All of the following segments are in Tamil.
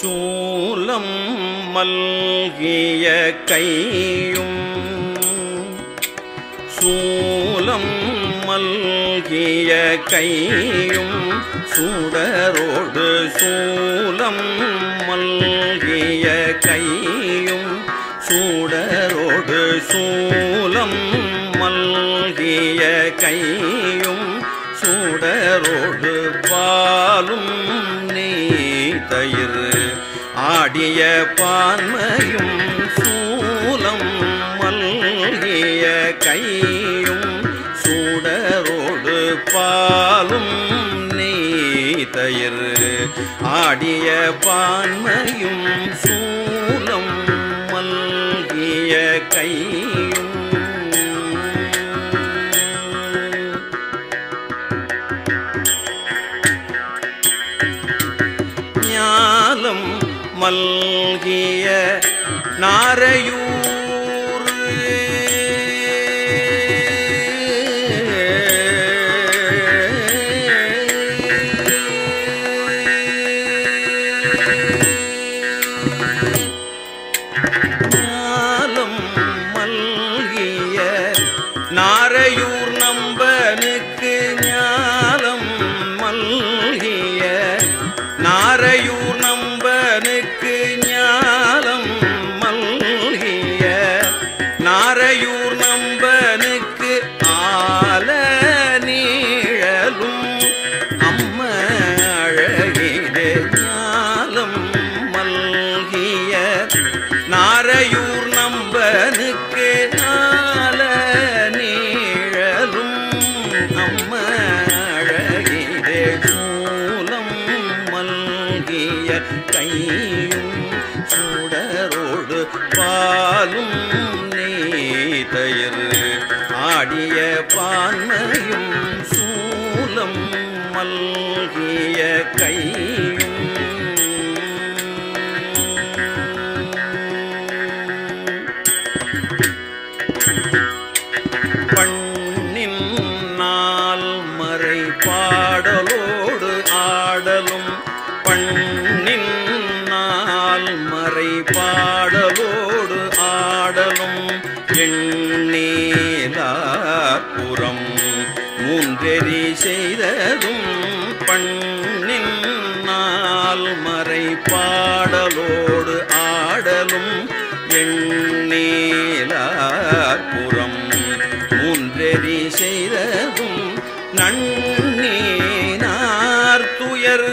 சூலம் மல்கிய கையும் சூலம் மல்கிய கையும் சுடரோடு சூலம் மல்கிய கையும் சூடரோடு சூலம் மல்கிய கையும் சூடரோடு பாலும் நீ தயிர் ஆடிய பான்மையும் சூலம் மல்கிய கையும் சூடரோடு பாலும் நீ தயிர் ஆடிய பான்மையும் சூலம் மல்கிய கையும் ஞாலம் மல்கிய நாரையூர் ஞாலம் மல்கிய நாரையூர் நம்பனுக்கு ஞாலம் மல்கிய நாரையூர் நம்பனுக்கு ஞாலம் மல்கிய நாரையூர் நம்பனுக்கு ஆல நீழலும் அம்ம அழகிலே ஞாலம் மல்கிய நாரையூர் நம்பனுக்கு ஆல நீழலும் அம்ம அழகிலே மூலம் மல்கிய கையும் சுடரோடு பாலும் நீ தயிர் ஆடிய பான்மையும் சூலம் மல்கிய கையும் பண்ணின் நாள் மறை பாடலோடு ஆடலும் பண்ணின் நாள் மறை பாடலோடு ஆடலும் எண்ணீலாப்புறம் மூன்றெறி செய்ததும் பண்ணின் நாள் மறை பாடலோடு ஆடலும் எண்ணீலாப்புறம் மூன்றெறி செய்ததும் நன்னீனார் துயர்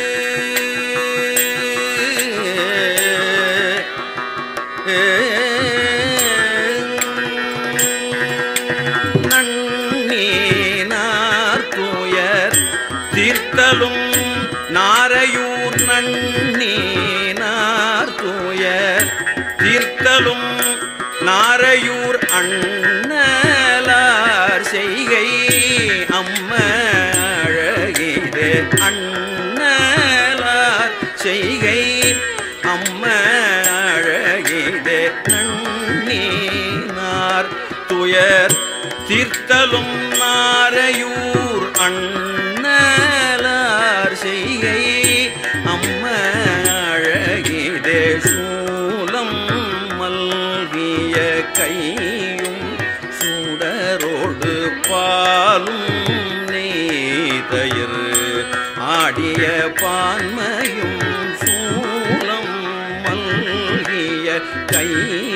நன்னீனார் துயர் தீர்த்தலும் நாரையூர் நன்னீனார் துயர் தீர்த்தலும் நாரையூர் அண்ணலார் செய்கை அம்ம அழகிலே அண்ணலார் செய்கை அம்ம அழகிலே நன்னீனார் துயர் தீர்த்தலும் நாரையூர் அண்ணலார் செய்கை அம்ம அழகிலே சூலம் மல்கிய கையும் சுடரோடு பாலும் நீ தயிர் ஆடிய பான்மையும் சூலம் மல்கிய கை